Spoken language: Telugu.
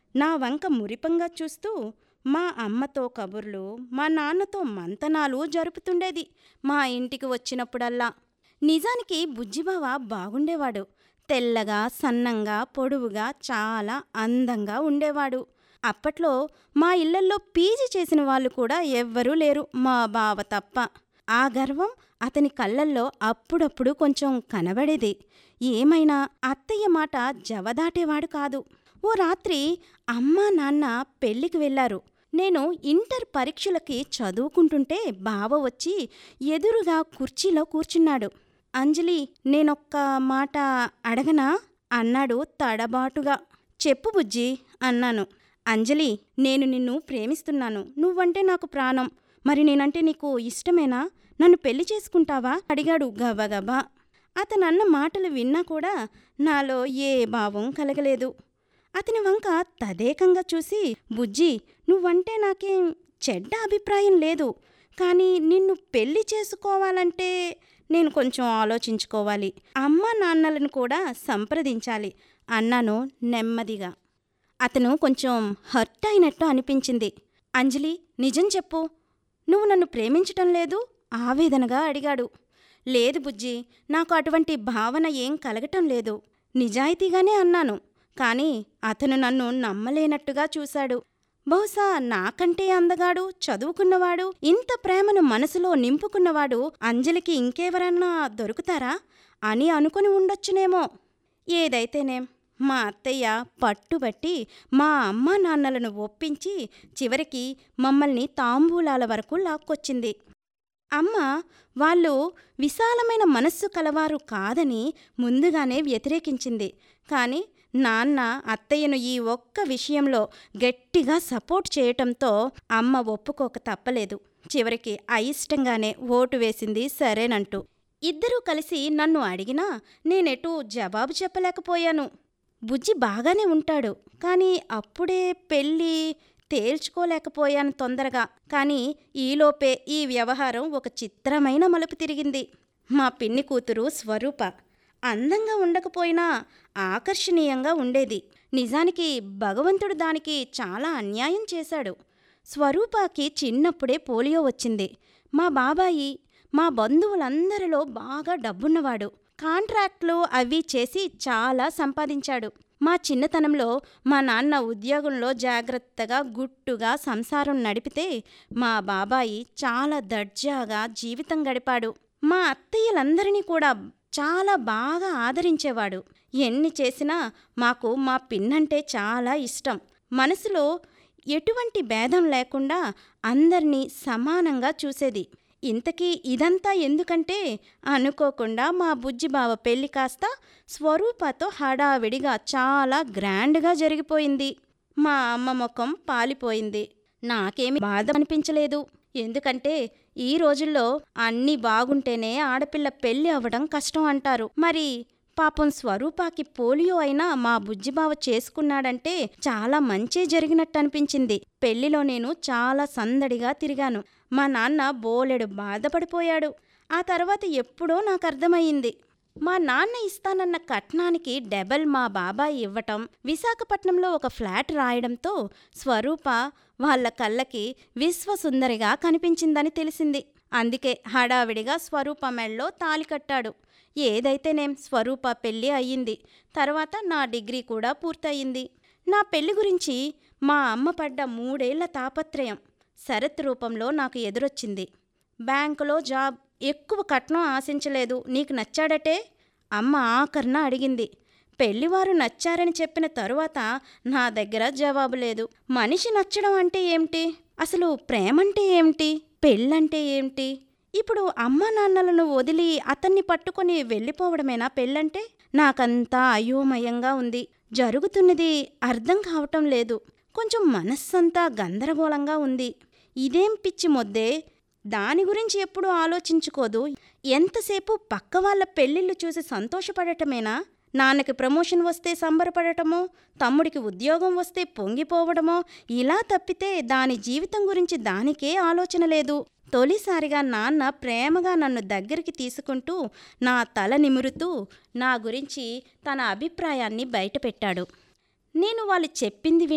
నా వంక మురిపంగా చూస్తూ మా అమ్మతో కబుర్లు మా నాన్నతో మంతనాలు జరుపుతుండేది మా ఇంటికి వచ్చినప్పుడల్లా నిజానికి బుజ్జిబావ బాగుండేవాడు తెల్లగా సన్నంగా పొడవుగా చాలా అందంగా ఉండేవాడు అప్పట్లో మా ఇళ్లల్లో పీజీ చేసిన వాళ్ళు కూడా ఎవ్వరూ లేరు మా బావ తప్ప ఆ గర్వం అతని కళ్ళల్లో అప్పుడప్పుడు కొంచెం కనబడేది ఏమైనా అత్తయ్య మాట జవదాటేవాడు కాదు ఓ రాత్రి అమ్మా నాన్న పెళ్లికి వెళ్లారు నేను ఇంటర్ పరీక్షలకి చదువుకుంటుంటే బావ వచ్చి ఎదురుగా కుర్చీలో కూర్చున్నాడు అంజలి నేనొక్క మాట అడగనా అన్నాడు తడబాటుగా చెప్పు బుజ్జి అన్నాను అంజలి నేను నిన్ను ప్రేమిస్తున్నాను నువ్వంటే నాకు ప్రాణం మరి నేనంటే నీకు ఇష్టమేనా నన్ను పెళ్లి చేసుకుంటావా అడిగాడు గబగబా అతనన్న మాటలు విన్నా కూడా నాలో ఏ భావం కలగలేదు అతని వంక తదేకంగా చూసి బుజ్జి నువ్వంటే నాకేం చెడ్డ అభిప్రాయం లేదు కానీ నిన్ను పెళ్లి చేసుకోవాలంటే నేను కొంచెం ఆలోచించుకోవాలి అమ్మ నాన్నలను కూడా సంప్రదించాలి అన్నాను నెమ్మదిగా అతను కొంచెం హర్ట్ అయినట్టు అనిపించింది అంజలి నిజం చెప్పు నువ్వు నన్ను ప్రేమించటం లేదు ఆవేదనగా అడిగాడు లేదు బుజ్జి నాకు అటువంటి భావన ఏం కలగటం లేదు నిజాయితీగానే అన్నాను కానీ అతను నన్ను నమ్మలేనట్టుగా చూశాడు బహుశా నాకంటే అందగాడు చదువుకున్నవాడు ఇంత ప్రేమను మనసులో నింపుకున్నవాడు అంజలికి ఇంకెవరన్నా దొరుకుతారా అని అనుకుని ఉండొచ్చునేమో ఏదైతేనేం మా అత్తయ్య పట్టుబట్టి మా అమ్మా నాన్నలను ఒప్పించి చివరికి మమ్మల్ని తాంబూలాల వరకు లాక్కొచ్చింది అమ్మ వాళ్ళు విశాలమైన మనస్సు కలవారు కాదని ముందుగానే వ్యతిరేకించింది కానీ నాన్న అత్తయ్యను ఈ ఒక్క విషయంలో గట్టిగా సపోర్ట్ చేయటంతో అమ్మ ఒప్పుకోక తప్పలేదు చివరికి అయిష్టంగానే ఓటు వేసింది సరేనంటూ ఇద్దరూ కలిసి నన్ను అడిగినా నేనెటూ జవాబు చెప్పలేకపోయాను బుజ్జి బాగానే ఉంటాడు కానీ అప్పుడే పెళ్ళి తేల్చుకోలేకపోయాను తొందరగా కానీ ఈలోపే ఈ వ్యవహారం ఒక చిత్రమైన మలుపు తిరిగింది మా పిన్ని కూతురు స్వరూప అందంగా ఉండకపోయినా ఆకర్షణీయంగా ఉండేది నిజానికి భగవంతుడు దానికి చాలా అన్యాయం చేశాడు స్వరూపాకి చిన్నప్పుడే పోలియో వచ్చింది మా బాబాయి మా బంధువులందరిలో బాగా డబ్బున్నవాడు కాంట్రాక్ట్లు అవి చేసి చాలా సంపాదించాడు మా చిన్నతనంలో మా నాన్న ఉద్యోగంలో జాగ్రత్తగా గుట్టుగా సంసారం నడిపితే మా బాబాయి చాలా దర్జాగా జీవితం గడిపాడు మా అత్తయ్యలందరినీ కూడా చాలా బాగా ఆదరించేవాడు ఎన్ని చేసినా మాకు మా పిన్నంటే చాలా ఇష్టం మనసులో ఎటువంటి భేదం లేకుండా అందర్నీ సమానంగా చూసేది ఇంతకీ ఇదంతా ఎందుకంటే అనుకోకుండా మా బుజ్జిబావ పెళ్లి కాస్త స్వరూపతో హడావిడిగా చాలా గ్రాండ్గా జరిగిపోయింది మా అమ్మ ముఖం పాలిపోయింది నాకేమి బాధ అనిపించలేదు ఎందుకంటే ఈ రోజుల్లో అన్నీ బాగుంటేనే ఆడపిల్ల పెళ్లి అవ్వడం కష్టం అంటారు మరి పాపం స్వరూపాకి పోలియో అయినా మా బుజ్జిబావ చేసుకున్నాడంటే చాలా మంచే జరిగినట్టు అనిపించింది పెళ్లిలో నేను చాలా సందడిగా తిరిగాను మా నాన్న బోలెడు బాధపడిపోయాడు ఆ తర్వాత ఎప్పుడో నాకు అర్థమయ్యింది మా నాన్న ఇస్తానన్న కట్నానికి డబల్ మా బాబాయ్ ఇవ్వటం విశాఖపట్నంలో ఒక ఫ్లాట్ రాయడంతో స్వరూప వాళ్ళ కళ్ళకి విశ్వసుందరిగా కనిపించిందని తెలిసింది అందుకే హడావిడిగా స్వరూప మెళ్ళో తాలి కట్టాడు ఏదైతేనేం స్వరూప పెళ్ళి అయ్యింది తర్వాత నా డిగ్రీ కూడా పూర్తయింది నా పెళ్లి గురించి మా అమ్మ పడ్డ మూడేళ్ల తాపత్రయం శరత్ రూపంలో నాకు ఎదురొచ్చింది బ్యాంకులో జాబ్ ఎక్కువ కట్నం ఆశించలేదు నీకు నచ్చాడటే అమ్మ ఆఖరణ అడిగింది పెళ్లివారు నచ్చారని చెప్పిన తరువాత నా దగ్గర జవాబు లేదు మనిషి నచ్చడం అంటే ఏమిటి అసలు ప్రేమంటే ఏమిటి పెళ్ళంటే ఏమిటి ఇప్పుడు అమ్మా నాన్నలను వదిలి అతన్ని పట్టుకొని వెళ్ళిపోవడమేనా పెళ్ళంటే నాకంతా అయోమయంగా ఉంది జరుగుతున్నది అర్థం కావటం లేదు కొంచెం మనస్సంతా గందరగోళంగా ఉంది ఇదేం పిచ్చి మొద్దే దాని గురించి ఎప్పుడూ ఆలోచించుకోదు ఎంతసేపు పక్క వాళ్ళ పెళ్ళిళ్ళు చూసి సంతోషపడటమేనా నాన్నకి ప్రమోషన్ వస్తే సంబరపడటమో తమ్ముడికి ఉద్యోగం వస్తే పొంగిపోవడమో ఇలా తప్పితే దాని జీవితం గురించి దానికే ఆలోచన లేదు తొలిసారిగా నాన్న ప్రేమగా నన్ను దగ్గరికి తీసుకుంటూ నా తల నిమురుతూ నా గురించి తన అభిప్రాయాన్ని బయటపెట్టాడు నేను వాళ్ళు చెప్పింది విని